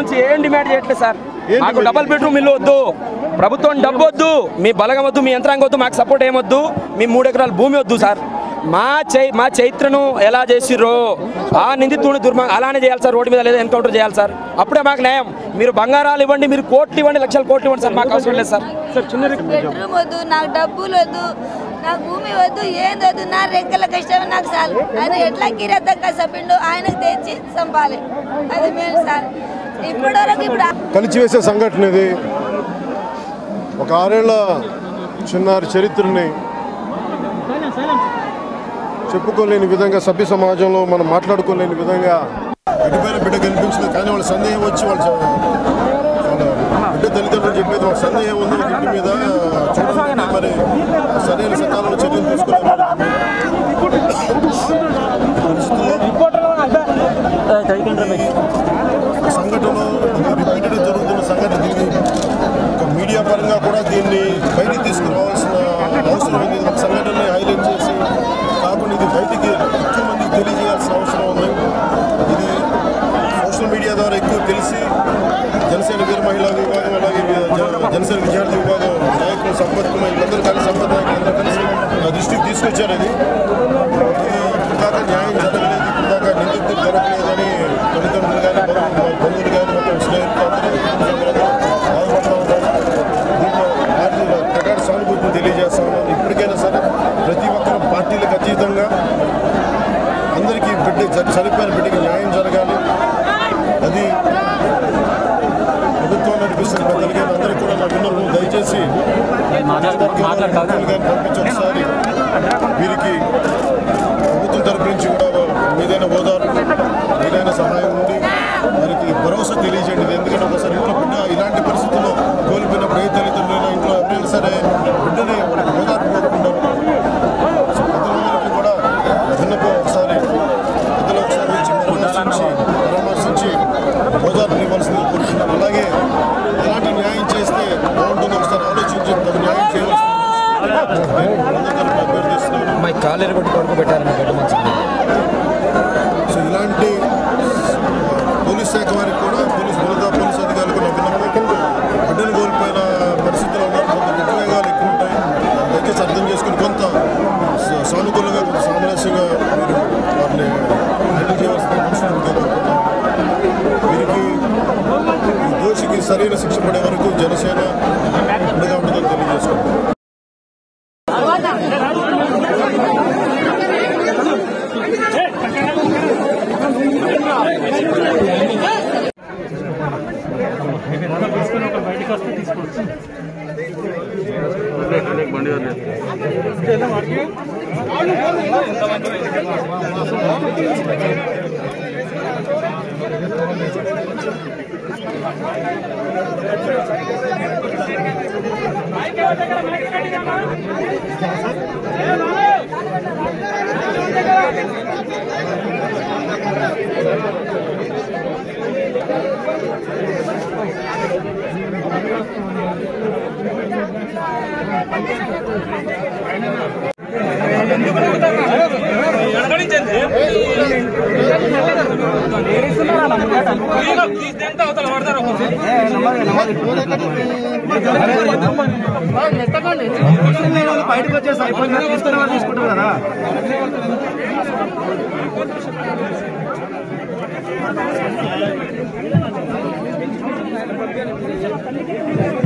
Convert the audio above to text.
నుంచి ఏం డిమాండ్ చేయట్లేదు సార్ ఏంటి మాకు మరి? డబల్ బెడ్రూమ్ ఇల్లు వద్దు ప్రభుత్వం డబ్బు వద్దు మీ బలగం వద్దు మీ యంత్రాంగం వద్దు మాకు సపోర్ట్ ఏమొద్దు మీ మూడు ఎకరాల భూమి వద్దు సార్ మా చై మా చైత్రను ఎలా చేసిర్రో ఆ నిందితుడిని దుర్మ అలానే చేయాలి సార్ రోడ్డు మీద లేదా ఎన్కౌంటర్ చేయాలి సార్ అప్పుడే మాకు న్యాయం మీరు బంగారాలు ఇవ్వండి మీరు కోట్లు ఇవ్వండి లక్షల కోట్లు ఇవ్వండి సార్ మాకు అవసరం లేదు సార్ బెడ్రూమ్ వద్దు నాకు డబ్బులు వద్దు నాకు భూమి వద్దు ఏంది వద్దు నా రెక్కల కష్టం నాకు చాలు ఆయన ఎట్లా కిరద్ద కసపిండు ఆయనకు తెచ్చి చంపాలి అది మేము సార్ ఇప్పటి వరకు ఇప్పుడు కలిచివేసే సంఘటన ఇది ఒక ఆరేళ్ల చిన్నారి చరిత్రని చెప్పుకోలేని విధంగా సభ్య సమాజంలో మనం మాట్లాడుకోలేని విధంగా ఎటుపైన బిడ్డ కనిపించలేదు కానీ వాళ్ళ సందేహం వచ్చి వాళ్ళ వాళ్ళ బిడ్డ తల్లిదండ్రులు చెప్పేది వాళ్ళ సందేహం ఉంది ఒక ఇంటి మీద చూడండి మరి సరైన సకాలంలో చర్యలు తీసుకోలేదు సంఘటన రిపీటెడ్ జరుగుతున్న సంఘటన దీన్ని ఒక మీడియా పరంగా కూడా దీన్ని బయటికి తీసుకురావాల్సిన అవసరం ఉంది ఒక సంఘటనని హైలైట్ చేసి కాకుండా ఇది బయటికి ఎక్కువ మందికి తెలియజేయాల్సిన అవసరం ఉంది ఇది సోషల్ మీడియా ద్వారా ఎక్కువ తెలిసి జనసేన వీర మహిళా విభాగం అలాగే జన- జనసేన విద్యార్థి విభాగం నాయకులు సంపత్ కుమార్ వీళ్ళందరూ కలిసి సంపత్ నాయకులు అందరూ కలిసి నా దృష్టికి తీసుకొచ్చారు అది ఇప్పుడు దాకా న్యాయం జరగలేదు ఇప్పుడు దాకా నిందితులు దొరకలేదని తల్లిదండ్రులు కానీ బంధువులు బంధువులు కానీ మొత్తం స్నేహితులు అందరూ బాధపడుతూ ఉన్నారు దీంట్లో పార్టీల ప్రకార సానుభూతిని తెలియజేస్తా ఉన్నాను ఇప్పటికైనా సరే ప్రతి ఒక్కరు పార్టీలకు అతీతంగా అందరికీ బిడ్డ జ- చనిపోయిన బిడ్డకి న్యాయం జరగాలి అది ప్రభుత్వం నడిపిస్తున్న పెద్దలకి అందరూ కూడా నా విన్నపం దయచేసి మాట్లాడాలి పంపించి ఒకసారి వీరికి ప్రభుత్వం తరపు నుంచి కూడా ఏదైనా ఓదార్పు ఏదైనా సహాయం ఉంది వారికి భరోసా తెలియజేయండి ఎందుకంటే ఒకసారి ఇంట్లో బిడ్డ ఇలాంటి పరిస్థితుల్లో కోల్పోయినప్పుడు ఏ తల్లిదండ్రులైనా ఇంట్లో ఎవరైనా సరే బిడ్డని వాళ్ళకి ఓదార్పు కోరుకుంటారు సో పెద్దలందరికీ కూడా విన్నపం ఒకసారి పెద్దలు ఒకసారి వచ్చి పరామర్శించి పరామర్శించి ఓదార్పు ఇవ్వాల్సింది కోరుతున్నాను అలాగే ఎలాంటి న్యాయం చేస్తే బాగుంటుందో ఒకసారి ఆలోచించి తగు న్యాయం చేయవలసింది అభ్యర్థిస్తున్నాను మా కాలేరు పెట్టి కొడుకు పెట్టారని గడ్డ మంచిది సో ఇలాంటి పోలీస్ శాఖ వారికి కూడా పోలీస్ ఉన్నత పోలీస్ అధికారులకు నా విన్నపం బిడ్డను కోల్పోయిన పరిస్థితుల్లో ఉన్నారు కొంత ఉద్వేగాలు ఎక్కువ ఉంటాయి దయచేసి అర్థం చేసుకుని కొంత స- సానుకూలంగా కొంత సామరస్యంగా మీరు వారిని హ్యాండిల్ చేయవలసిన మనస్ఫూర్తిగా కోరుకుంటున్నాను. వీరికి ఈ దోషికి సరైన శిక్ష పడే వరకు జనసేన అండగా ఉంటుందని తెలియజేసుకుంటాం బయటకు వచ్చేసి అయిపోయింది తీసుకునే వాళ్ళు తీసుకుంటారు కదా ¡Vamos!